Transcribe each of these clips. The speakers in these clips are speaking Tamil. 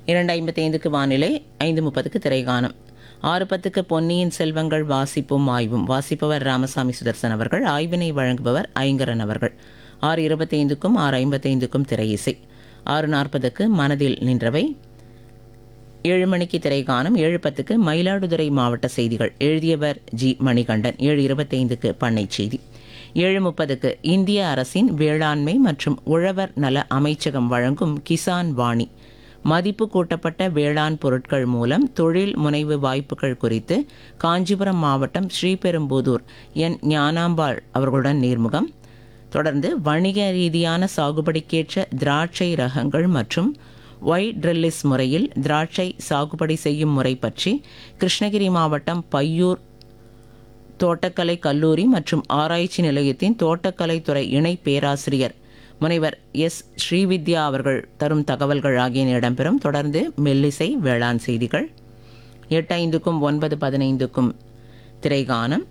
இரண்டு ஐம்பத்தைந்துக்கு வானிலை ஐந்து முப்பதுக்கு திரைகானம் ஆறு பத்துக்கு பொன்னியின் செல்வங்கள் வாசிப்பும் ஆய்வும் வாசிப்பவர் ராமசாமி சுதர்சன் அவர்கள் ஆய்வினை வழங்குபவர் ஐங்கரன் அவர்கள் ஆறு இருபத்தைந்துக்கும் ஆறு ஐம்பத்தைந்துக்கும் திரையிசை ஆறு நாற்பதுக்கு மனதில் நின்றவை ஏழு மணிக்கு திரைகாணும் ஏழு பத்துக்கு மயிலாடுதுறை மாவட்ட செய்திகள் எழுதியவர் ஜி மணிகண்டன் ஏழு இருபத்தைந்துக்கு பண்ணை செய்தி ஏழு முப்பதுக்கு இந்திய அரசின் வேளாண்மை மற்றும் உழவர் நல அமைச்சகம் வழங்கும் கிசான் வாணி மதிப்பு கூட்டப்பட்ட வேளாண் பொருட்கள் மூலம் தொழில் முனைவு வாய்ப்புகள் குறித்து காஞ்சிபுரம் மாவட்டம் ஸ்ரீபெரும்புதூர் என் ஞானாம்பாள் அவர்களுடன் நேர்முகம் தொடர்ந்து வணிக ரீதியான சாகுபடிக்கேற்ற திராட்சை ரகங்கள் மற்றும் ஒய் ட்ரில்லிஸ் முறையில் திராட்சை சாகுபடி செய்யும் முறை பற்றி கிருஷ்ணகிரி மாவட்டம் பையூர் தோட்டக்கலை கல்லூரி மற்றும் ஆராய்ச்சி நிலையத்தின் தோட்டக்கலைத்துறை இணை பேராசிரியர் முனைவர் எஸ் ஸ்ரீவித்யா அவர்கள் தரும் தகவல்கள் ஆகியன இடம்பெறும் தொடர்ந்து மெல்லிசை வேளாண் செய்திகள் எட்டு ஐந்துக்கும் ஒன்பது பதினைந்துக்கும் திரைகானம்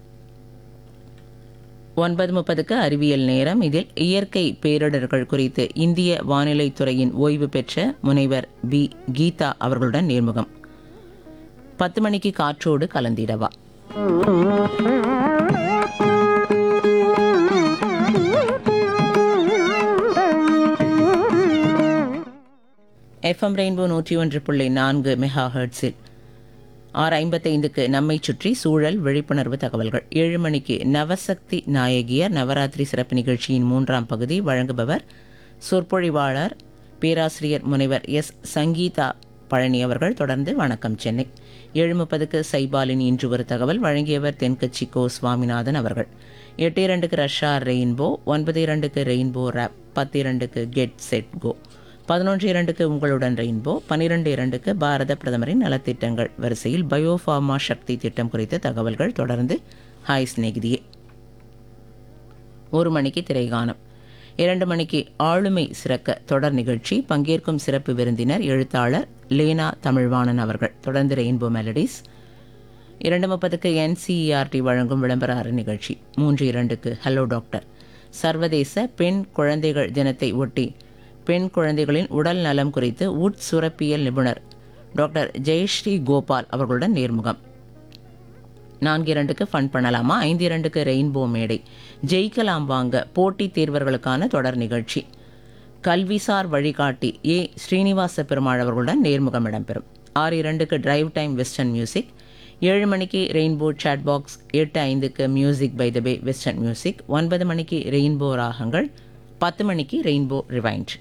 ஒன்பது முப்பதுக்கு அறிவியல் நேரம் இதில் இயற்கை பேரிடர்கள் குறித்து இந்திய வானிலைத் துறையின் ஓய்வு பெற்ற முனைவர் பி கீதா அவர்களுடன் நேர்முகம் பத்து மணிக்கு காற்றோடு கலந்திடவா எஃப்எம் ரெயின்போ நூற்றி ஒன்று புள்ளி நான்கு மெகா ஹெர்ட்ஸில் ஆறு ஐம்பத்தைந்துக்கு நம்மை சுற்றி சூழல் விழிப்புணர்வு தகவல்கள் ஏழு மணிக்கு நவசக்தி நாயகியர் நவராத்திரி சிறப்பு நிகழ்ச்சியின் மூன்றாம் பகுதி வழங்குபவர் சொற்பொழிவாளர் பேராசிரியர் முனைவர் எஸ் சங்கீதா பழனி அவர்கள் தொடர்ந்து வணக்கம் சென்னை ஏழு முப்பதுக்கு சைபாலின் இன்று ஒரு தகவல் வழங்கியவர் தென்கட்சி கோ சுவாமிநாதன் அவர்கள் எட்டு இரண்டுக்கு ரஷ்யா ரெயின்போ ஒன்பது இரண்டுக்கு ரெயின்போ ரேப் பத்து இரண்டுக்கு கெட் செட் கோ பதினொன்று இரண்டுக்கு உங்களுடன் ரெயின்போ பன்னிரெண்டு இரண்டுக்கு பாரத பிரதமரின் நலத்திட்டங்கள் வரிசையில் பயோஃபார்மா சக்தி திட்டம் குறித்த தகவல்கள் தொடர்ந்து ஹாய் சிநேகிதியே ஒரு மணிக்கு திரைகானம் இரண்டு மணிக்கு ஆளுமை சிறக்க தொடர் நிகழ்ச்சி பங்கேற்கும் சிறப்பு விருந்தினர் எழுத்தாளர் லேனா தமிழ்வாணன் அவர்கள் தொடர்ந்து ரெயின்போ மெலடிஸ் இரண்டு முப்பதுக்கு என்சிஇஆர்டி வழங்கும் விளம்பர அறை நிகழ்ச்சி மூன்று இரண்டுக்கு ஹலோ டாக்டர் சர்வதேச பெண் குழந்தைகள் தினத்தை ஒட்டி பெண் குழந்தைகளின் உடல் நலம் குறித்து உட் சுரப்பியல் நிபுணர் டாக்டர் ஜெயஸ்ரீ கோபால் அவர்களுடன் நேர்முகம் நான்கு இரண்டுக்கு ஃபன் பண்ணலாமா ஐந்து இரண்டுக்கு ரெயின்போ மேடை ஜெயிக்கலாம் வாங்க போட்டித் தேர்வர்களுக்கான தொடர் நிகழ்ச்சி கல்விசார் வழிகாட்டி ஏ ஸ்ரீனிவாச பெருமாள் அவர்களுடன் நேர்முகம் இடம்பெறும் ஆறு இரண்டுக்கு டிரைவ் டைம் வெஸ்டர்ன் மியூசிக் ஏழு மணிக்கு ரெயின்போ சாட் பாக்ஸ் எட்டு ஐந்துக்கு music by the bay western music ஒன்பது மணிக்கு ரெயின்போ ராகங்கள் பத்து மணிக்கு ரெயின்போ ரிவைண்ட்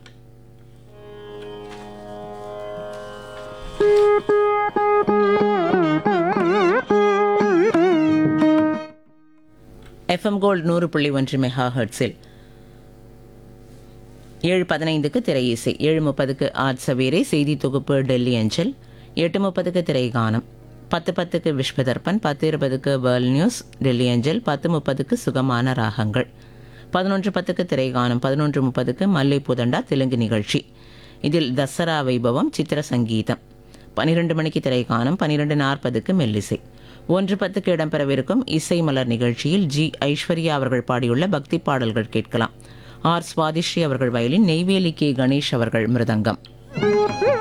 எஃப்எம் கோல்ட் நூறு புள்ளி ஒன்று மெகா ஹெர்ட்ஸில் ஏழு பதினைந்துக்கு திரை இசை ஏழு முப்பதுக்கு ஆட் சவேரே செய்தி தொகுப்பு டெல்லி அஞ்சல் எட்டு முப்பதுக்கு திரைகானம் பத்து பத்துக்கு விஸ்வதர்பன் பத்து இருபதுக்கு வேர்ல்ட் நியூஸ் டெல்லி அஞ்சல் பத்து முப்பதுக்கு சுகமான ராகங்கள் பதினொன்று பத்துக்கு திரைகானம் பதினொன்று முப்பதுக்கு மல்லை புதண்டா தெலுங்கு நிகழ்ச்சி இதில் தசரா வைபவம் சித்திர சங்கீதம் பன்னிரெண்டு மணிக்கு திரைகானம் பன்னிரெண்டு நாற்பதுக்கு மெல்லிசை ஒன்று பத்துக்கு இடம்பெறவிருக்கும் இசை மலர் நிகழ்ச்சியில் ஜி ஐஸ்வர்யா அவர்கள் பாடியுள்ள பக்தி பாடல்கள் கேட்கலாம் ஆர் சுவாதிஸ்ரீ அவர்கள் வயலின் நெய்வேலி கே கணேஷ் அவர்கள் மிருதங்கம்